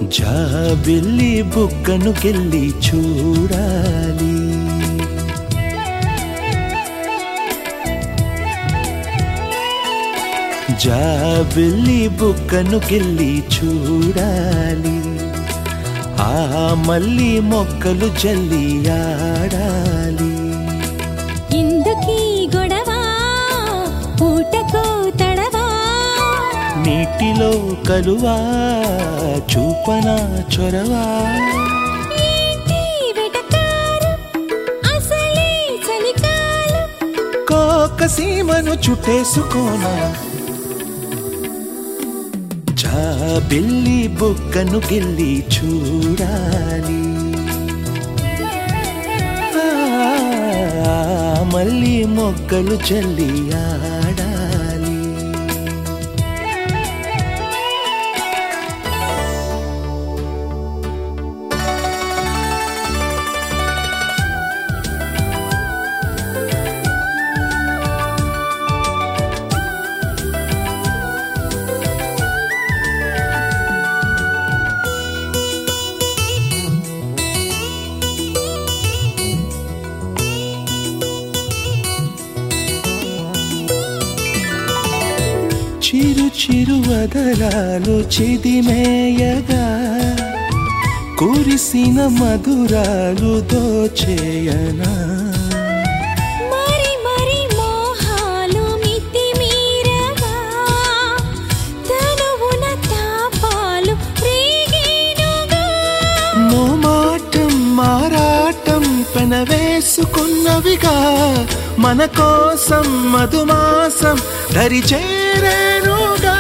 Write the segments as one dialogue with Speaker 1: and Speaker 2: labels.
Speaker 1: జాబిల్లి బుగ్గను కెళ్ళి చూడాలి జాబిల్లి బుగ్గను కెళ్ళి చూడాలి ఆ మళ్ళీ మొక్కలు జల్లి ఆడాలి
Speaker 2: ఇందుకీ గొడవ పూటకో తడవా
Speaker 1: నీటిలో కలువా చూపన చొరవా
Speaker 2: ఏంటి వెటకారం అసలే చలికాలం
Speaker 1: కోక సీమను చుట్టేసుకోనా జాబిల్లి బుగ్గను గిల్లి చూడాలి ఆ, మళ్ళీ మొగ్గలు చల్లి ఆడాలి చిరు చిరు వదలాలు చిదిమేయగా కురిసిన మధురాలు దోచేయనా
Speaker 2: మరి మరి మోహాలు మితిమీరగా తనువున తాపాలు రేగేనుగా
Speaker 1: మోమాటం మారాటం పెనవేసుకున్నవిగా మన కోసం మధుమాసం దరి చేరేనుగా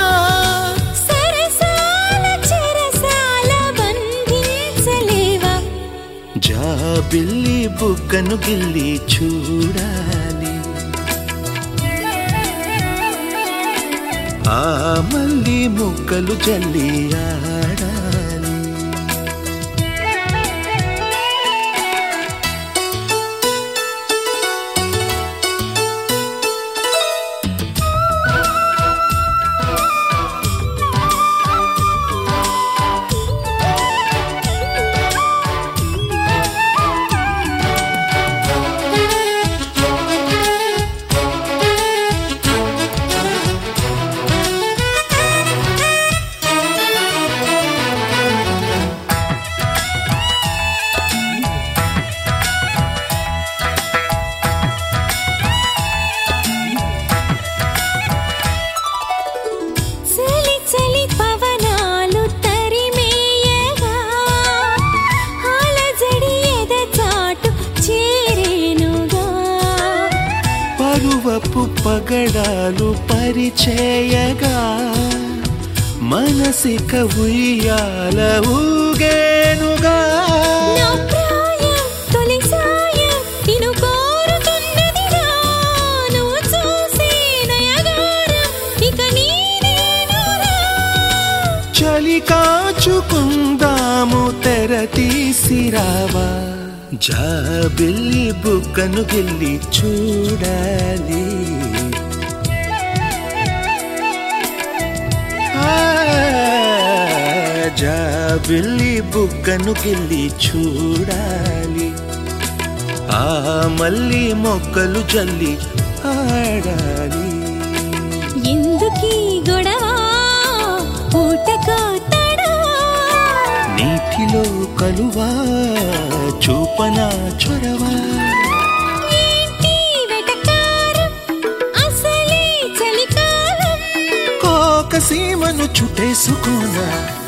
Speaker 2: సరసాల చెరసాల బంధించలేవా
Speaker 1: జాబిల్లి బుగ్గను గిల్లి చూడాలి ఆ మళ్ళీ ముక్కలు జల్లి ఆడాలి
Speaker 2: చలి చలి పవనాలు తరిమేయగా అలజడి ఎద చాటు చేరేనుగా
Speaker 1: పరువపు పగడాలు పరిచయగా మనసిక ఉయ్యాల ఊగేనుగా
Speaker 2: నా ప్రాయం తొలి సాయం నిన్ను కోరుతున్నదిరా నువ్వు చూసే నయగారం ఇక నీదేనురా
Speaker 1: చలి కాచుకుందాము తెర తీసిరావా జాబిల్లి బుగ్గను గిల్లి చూడాలి ఆ, జాబిల్లి బుగ్గను గిల్లి చూడాలి ఆ మళ్ళీ మొక్కలు జల్లి ఆడాలి
Speaker 2: ఎందుకీ గొడవ పూటకో తడవా
Speaker 1: నీటిలో కలువా చూపన చొరవా
Speaker 2: ఏంటి వెటకారం అసలే చలికాలం
Speaker 1: కోక సీమను చుట్టేసుకోనా